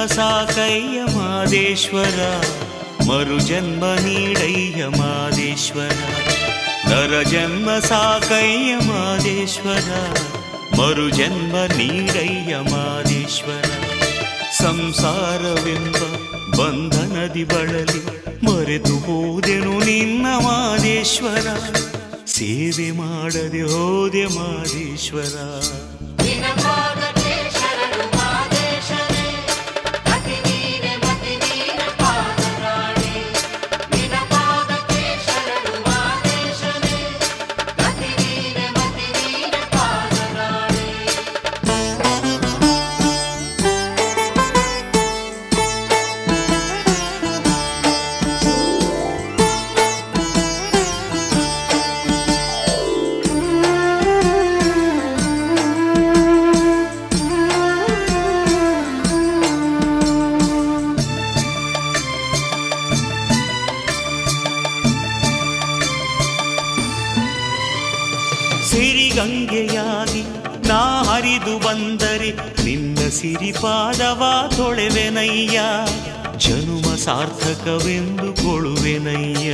ಸಾಕಯ್ಯ ಮಾದೇಶ್ವರ ಮರುಜನ್ಮ ನೀಡಯ್ಯ ಮಾದೇಶ್ವರ ನರಜನ್ಮ ಸಾಕಯ್ಯ ಮಾದೇಶ್ವರ ಮರುಜನ್ಮ ನೀಡಯ್ಯ ಮಾದೇಶ್ವರ ಸಂಸಾರವೆಂಬ ಬಂಧನದಿ ಬಳಲಿ ಮರೆತು ಹೋದೆನು ನಿನ್ನ ಮಾದೇಶ್ವರ ಸೇವೆ ಮಾಡದೆ ಹೋದೆ ಮಾದೇಶ್ವರ ನಿನಪಾದಕ್ಕೆ ಶರಣು ಮಾದೇಶನೇ ಅತಿ ನೀನೆ ಮತಿ ನೀನೆ ಪಾದರಾಣಿ ನಿನಪಾದಕ್ಕೆ ಶರಣು ಮಾದೇಶನೇ ಅತಿ ನೀನೆ ಮತಿ ನೀನೆ ಪಾದರಾಣಿ ಸಿರಿಗಂಗೆಯಾಗಿ ನಾ ಹರಿದು ಬಂದರೆ ನಿನ್ನ ಸಿರಿಪಾದವ ತೊಳೆವೆನಯ್ಯ ಜನುಮ ಸಾರ್ಥಕವೆಂದು ಕೊಳುವೆನಯ್ಯ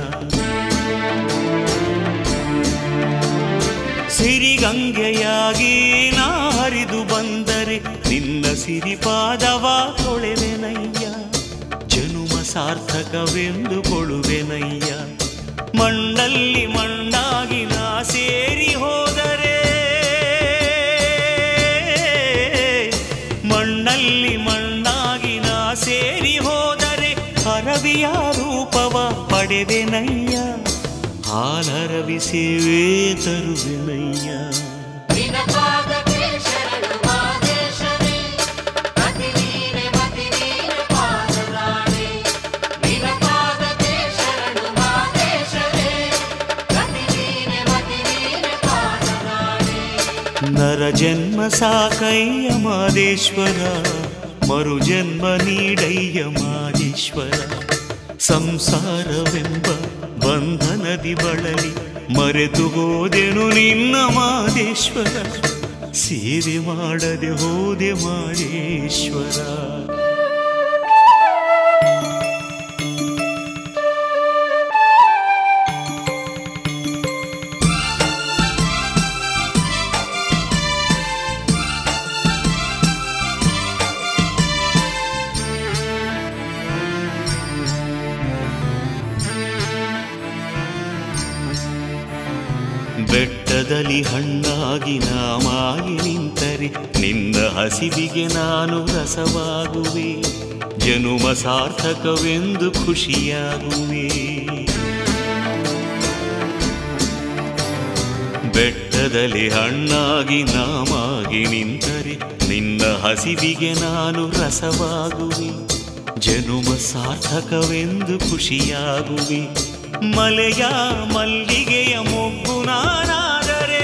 ಸಿರಿಗಂಗೆಯಾಗಿ ನಾ ಹರಿದು ಬಂದರೆ ನಿನ್ನ ಸಿರಿಪಾದವ ತೊಳೆವೆನಯ್ಯ ಜನುಮ ಸಾರ್ಥಕವೆಂದು ಕೊಳುವೆನಯ್ಯ ಮಣ್ಣಲ್ಲಿ ಮಣ್ಣಾಗಿ ನಾ ಸೇರಿ ಹೋದರೆ ಮಣ್ಣಲ್ಲಿ ಮಣ್ಣಾಗಿ ನಾ ಸೇರಿ ಹೋದರೆ ಹರವಿಯ ರೂಪವ ಪಡೆವೆನಯ್ಯ ಹಾಲರವಿ ಸೇವೆ ತರುವೆನಯ್ಯ ನಿನಪಾದಕ್ಕೆ ಶರಣು ಮಾದೇಶನೇ ಅತಿ ನೀನೆ ಮತಿ ನೀನೆ ಪಾದರಾಣಿ ನಿನಪಾದಕ್ಕೆ ಶರಣು ಮಾದೇಶನೇ ಅತಿ ನೀನೆ ಮತಿ ನೀನೆ ಪಾದರಾಣಿ ನರಜನ್ಮ ಸಾಕಯ್ಯ ಮಾದೇಶ್ವರ ಮರುಜನ್ಮ ನೀಡಯ್ಯ ಮಾದೇಶ್ವರ ಸಂಸಾರವೆಂಬ ಬಂಧನದಿ ಬಳಲಿ ಮರೆತು ಹೋದೆನು ನಿನ್ನ ಮಾದೇಶ್ವರ ಸೇವೆ ಮಾಡದೆ ಹೋದೆ ಮಾದೇಶ್ವರ ಬೆಟ್ಟದಲ್ಲಿ ಹಣ್ಣಾಗಿ ನಾಮಾಗಿ ನಿಂತರೆ ನಿನ್ನ ಹಸಿವಿಗೆ ನಾನು ರಸವಾಗುವೆ ಜನುಮ ಸಾರ್ಥಕವೆಂದು ಖುಷಿಯಾಗುವೆ ಬೆಟ್ಟದಲ್ಲಿ ಹಣ್ಣಾಗಿ ನಾಮಾಗಿ ನಿಂತರೆ ನಿನ್ನ ಹಸಿವಿಗೆ ನಾನು ರಸವಾಗುವೆ ಜನುಮ ಸಾರ್ಥಕವೆಂದು ಖುಷಿಯಾಗುವೆ ಮಲೆಯ ಮಲ್ಲಿಗೆಯ ಮೊಗ್ಗು ನಾನಾದರೆ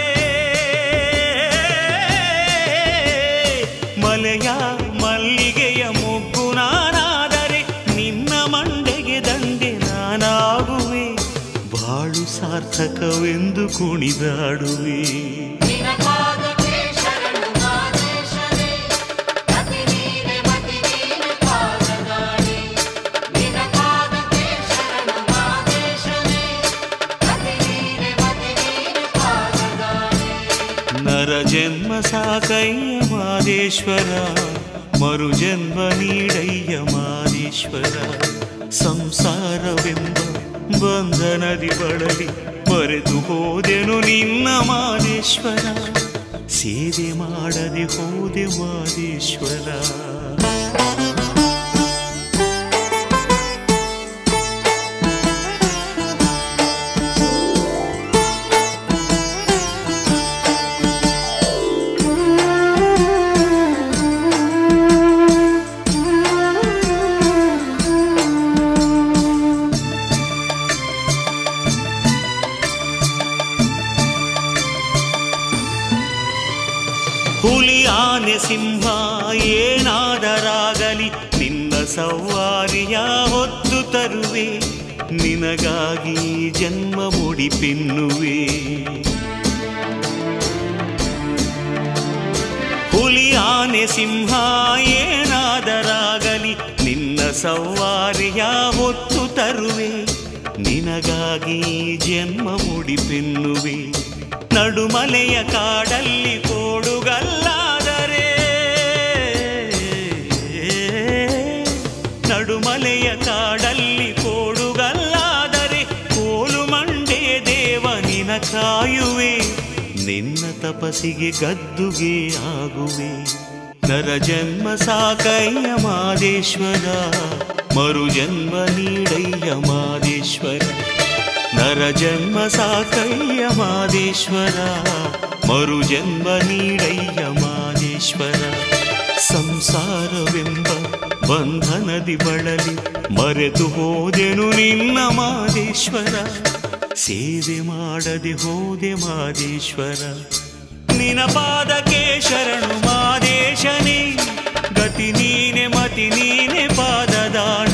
ಮಲೆಯ ಮಲ್ಲಿಗೆಯ ಮೊಗ್ಗು ನಾನಾದರೆ ನಿನ್ನ ಮಂಡೆಗೆ ದಂಡೆ ನಾನಾಗುವೆ ಬಾಳು ಸಾರ್ಥಕವೆಂದು ಕುಣಿದಾಡುವೆ ನಿನಪಾದಕ್ಕೆ ಶರಣು ಮಾದೇಶನೇ ಅತಿ ನೀನೆ ಮತಿ ನೀನೆ ಪಾದರಾಣಿ ನಿನಪಾದಕ್ಕೆ ಶರಣು ಮಾದೇಶನೇ ಅತಿ ನೀನೆ ಮತಿ ನೀನೆ ಪಾದರಾಣಿ ನರಜನ್ಮ ಸಾಕಯ್ಯ ಮಾದೇಶ್ವರ ಮರುಜನ್ಮ ನೀಡಯ್ಯ ಮಾದೇಶ್ವರ ಸಂಸಾರವೆಂಬ ಬಂಧನದಿ ಬಳಲಿ ಮರೆತು ಹೋದೆನು ನಿನ್ನ ಮಾದೇಶ್ವರ ಸೇವೆ ಮಾಡದೆ ಹೋದೆ ಮಾದೇಶ್ವರ ಹುಲಿ ಆನೆ ಸಿಂಹ ಏನಾದರಾಗಲಿ ನಿನ್ನ ಸವಾರಿಯ ಹೊತ್ತು ತರುವೆ ನಿನಗಾಗಿ ಜನ್ಮ ಮುಡಿಪೆನ್ನುವೆ ಹುಲಿ ಆನೆ ಸಿಂಹ ಏನಾದರಾಗಲಿ ಸವ್ವಾರಿಯ ಹೊತ್ತು ತರುವೆ ನಿನಗಾಗಿ ಜನ್ಮ ಮುಡಿಪೆನ್ನುವೆ ನಡುಮಲೆಯ ಕಾಡಲ್ಲಿ ಕೋಡುಗಲ್ಲಾದರೆ ನಡುಮಲೆಯ ಕಾಡಲ್ಲಿ ಕೋಡುಗಲ್ಲಾದರೆ ಕೋಲು ಮಂಡೆ ದೇವ ನಿನ ಕಾಯುವೆ ನಿನ್ನ ತಪಸಿಗೆ ಗದ್ದುಗೆ ಆಗುವೆ ನರ ಜನ್ಮ ಸಾಕಯ್ಯ ಮಾದೇಶ್ವರ ಮರು ಜನ್ಮ ನೀಡಯ್ಯ ಮಾದೇಶ್ವರ ನರ ಜನ್ಮ ಸಾಕಯ್ಯ ಮಾದೇಶ್ವರ ಮರು ಜನ್ಮ ನೀಡಯ್ಯ ಮಾದೇಶ್ವರ ಸಂಸಾರವೆಂಬ ಬಂಧನದಿ ಬಳಲಿ ಮರೆತು ಹೋದೆನು ನಿನ್ನ ಮಾದೇಶ್ವರ ಸೇವೆ ಮಾಡದೆ ಹೋದೆ ಮಾದೇಶ್ವರ ನಿನ ಪಾದಕ್ಕೆ ಶರಣು ಮಾದೇಶನೇ ಗತಿ ನೀನೆ ಮತಿ ನೀನೆ ಪಾದದಾಣ